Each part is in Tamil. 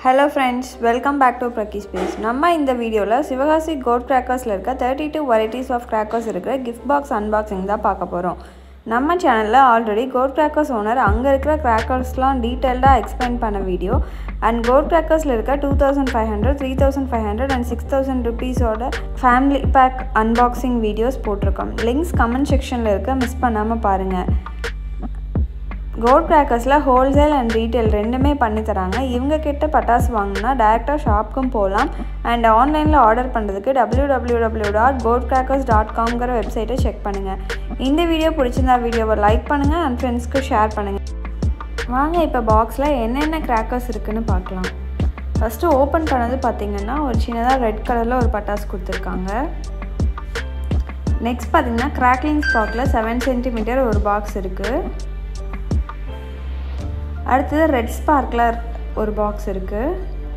hello friends welcome back to ப்ரக்கி ஸ்பேஸ் நம்ம இந்த வீடியோவில் சிவகாசி கோட் கிராக்கர்ஸில் இருக்க thirty two varieties of crackers இருக்கிற கிஃப்ட் பாக்ஸ் அன்பாக்சிங் தான் பார்க்க போகிறோம் நம்ம சேனலில் ஆல்ரெடி கோட் கிராக்கர்ஸ் ஓனர் அங்கே இருக்கிற கிராக்கர்ஸ்லாம் டீட்டெயில்டாக எக்ஸ்பிளைன் பண்ண வீடியோ அண்ட் கோட் கிராக்கர்ஸில் இருக்க two thousand five hundred three thousand five hundred and six thousand ருபீஸோட ஃபேமிலி பேக் அன்பாக்சிங் வீடியோஸ் போட்டிருக்கோம் லிங்க்ஸ் கமெண்ட் செக்ஷனில் இருக்க மிஸ் பண்ணாமல் பாருங்கள் கோல்ட் கிராக்கர்ஸில் ஹோல்சேல் அண்ட் ரீட்டைல் ரெண்டுமே பண்ணி தராங்க இவங்க கிட்ட பட்டாசு வாங்கினா டேரெக்டாக ஷாப்புக்கும் போகலாம் அண்ட் ஆன்லைனில் ஆர்டர் பண்ணுறதுக்கு W W W dot gold crackers dot காம்ங்கிற வெப்சைட்டை செக் பண்ணுங்கள் இந்த வீடியோ பிடிச்சிருந்தா வீடியோவை லைக் பண்ணுங்கள் அண்ட் ஃப்ரெண்ட்ஸ்க்கு ஷேர் பண்ணுங்கள் வாங்க இப்போ பாக்ஸில் என்னென்ன கிராக்கர்ஸ் இருக்குதுன்னு பார்க்கலாம் ஃபஸ்ட்டு ஓப்பன் பண்ணது பார்த்திங்கன்னா ஒரு சின்னதாக ரெட் கலரில் ஒரு பட்டாசு கொடுத்துருக்காங்க நெக்ஸ்ட் பார்த்திங்கன்னா கிராக்லிங் ஸ்பாட்டில் செவன் சென்டிமீட்டர் ஒரு பாக்ஸ் இருக்குது அடுத்தது ரெட் ஸ்பார்க்லர் ஒரு பாக்ஸ் இருக்குது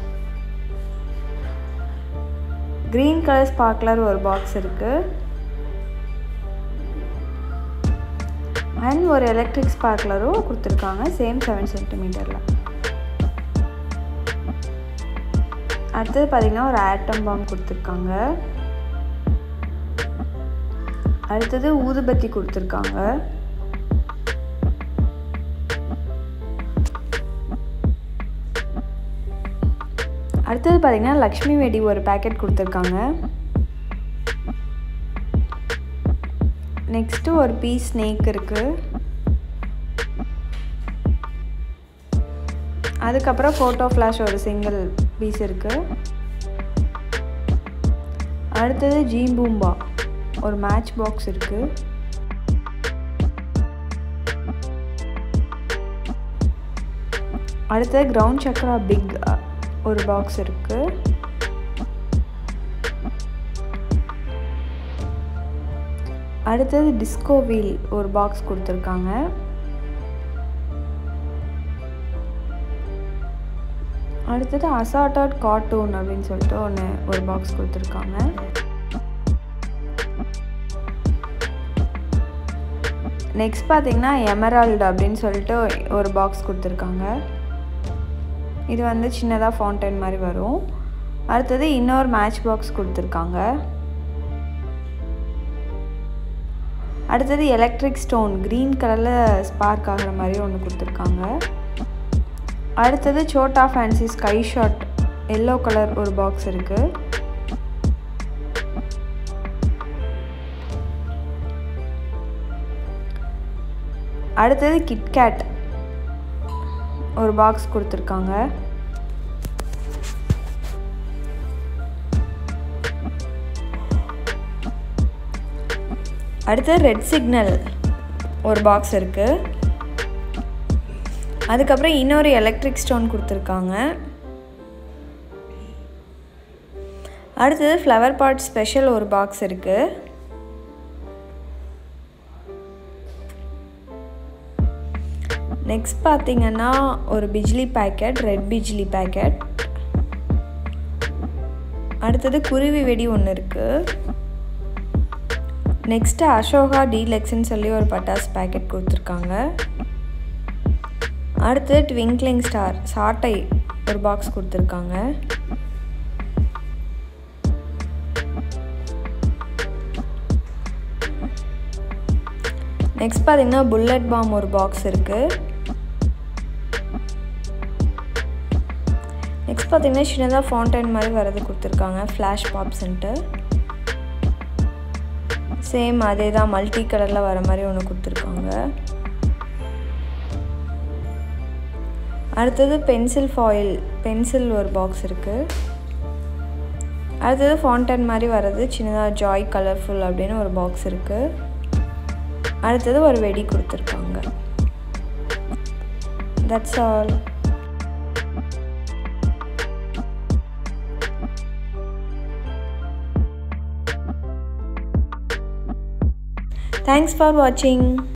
க்ரீன் கலர் ஸ்பார்க்லர் ஒரு பாக்ஸ் இருக்குது அண்ட் ஒரு எலக்ட்ரிக் ஸ்பார்க்லரும் கொடுத்துருக்காங்க சேம் செவன் சென்டிமீட்டரில் அடுத்தது பார்த்திங்கன்னா ஒரு ஆட்டம் பாம் கொடுத்துருக்காங்க அடுத்தது ஊதுபத்தி கொடுத்துருக்காங்க அடுத்தது பார்த்திங்கன்னா லக்ஷ்மி வெடி ஒரு பேக்கெட் கொடுத்துருக்காங்க நெக்ஸ்ட்டு ஒரு பீஸ் ஸ்னேக் இருக்குது அதுக்கப்புறம் ஃபோட்டோ ஃப்ளாஷ் ஒரு சிங்கிள் பீஸ் இருக்குது அடுத்தது ஜீம்பூம்பா ஒரு மேட்ச் பாக்ஸ் இருக்குது அடுத்தது கிரவுண்ட் சக்கரா பிக் ஒரு பாக்ஸ் இருக்குது அடுத்தது டிஸ்கோ வீல் ஒரு பாக்ஸ் கொடுத்துருக்காங்க அடுத்தது அசாட்டாட் கார்ட்டூன் அப்படின்னு சொல்லிட்டு ஒன்று ஒரு பாக்ஸ் கொடுத்துருக்காங்க நெக்ஸ்ட் பார்த்தீங்கன்னா எமரால்டு அப்படின்னு சொல்லிட்டு ஒரு பாக்ஸ் கொடுத்துருக்காங்க இது வந்து சின்னதாக ஃபவுண்டைன் மாதிரி வரும் அடுத்தது இன்னொரு மேட்ச் பாக்ஸ் கொடுத்துருக்காங்க அடுத்தது எலக்ட்ரிக் ஸ்டோன் க்ரீன் கலரில் ஸ்பார்க் ஆகிற மாதிரி ஒன்று கொடுத்துருக்காங்க அடுத்தது சோட்டா fancy sky shot yellow colour ஒரு பாக்ஸ் இருக்குது அடுத்தது கிட்கேட் ஒரு பாக்ஸ் கொடுத்துருக்காங்க அடுத்து ரெட் சிக்னல் ஒரு பாக்ஸ் இருக்குது அதுக்கப்புறம் இன்னொரு எலக்ட்ரிக் ஸ்டோன் கொடுத்துருக்காங்க அடுத்தது ஃப்ளவர் பாட் ஸ்பெஷல் ஒரு பாக்ஸ் இருக்குது நெக்ஸ்ட் பார்த்தீங்கன்னா ஒரு Bijli packet red Bijli packet அடுத்தது குருவி வெடி ஒன்று இருக்குது நெக்ஸ்ட்டு அசோகா டீலெக்ஸ்ன்னு சொல்லி ஒரு பட்டாஸ் பேக்கெட் கொடுத்துருக்காங்க அடுத்தது ட்விங்க்லிங் ஸ்டார் சாட்டை ஒரு பாக்ஸ் கொடுத்துருக்காங்க நெக்ஸ்ட் பார்த்தீங்கன்னா புல்லட் பாம் ஒரு பாக்ஸ் இருக்குது நெக்ஸ்ட் பார்த்தீங்கன்னா சின்னதாக ஃபவுண்டைன் மாதிரி வரது கொடுத்துருக்காங்க ஃப்ளாஷ் பாப்ஸ்ன்ட்டு சேம் அதே தான் மல்டி கலரில் வர மாதிரி ஒன்று கொடுத்துருக்காங்க அடுத்தது பென்சில் ஃபாயில் பென்சில் ஒரு பாக்ஸ் இருக்குது அடுத்தது ஃபவுண்டைன் மாதிரி வர்றது சின்னதாக ஜாய் கலர்ஃபுல் அப்படின்னு ஒரு பாக்ஸ் இருக்குது அடுத்தது ஒரு வெடி கொடுத்துருக்காங்க தட்ஸ் ஆல் தேங்க்ஸ் ஃபார் வாட்சிங்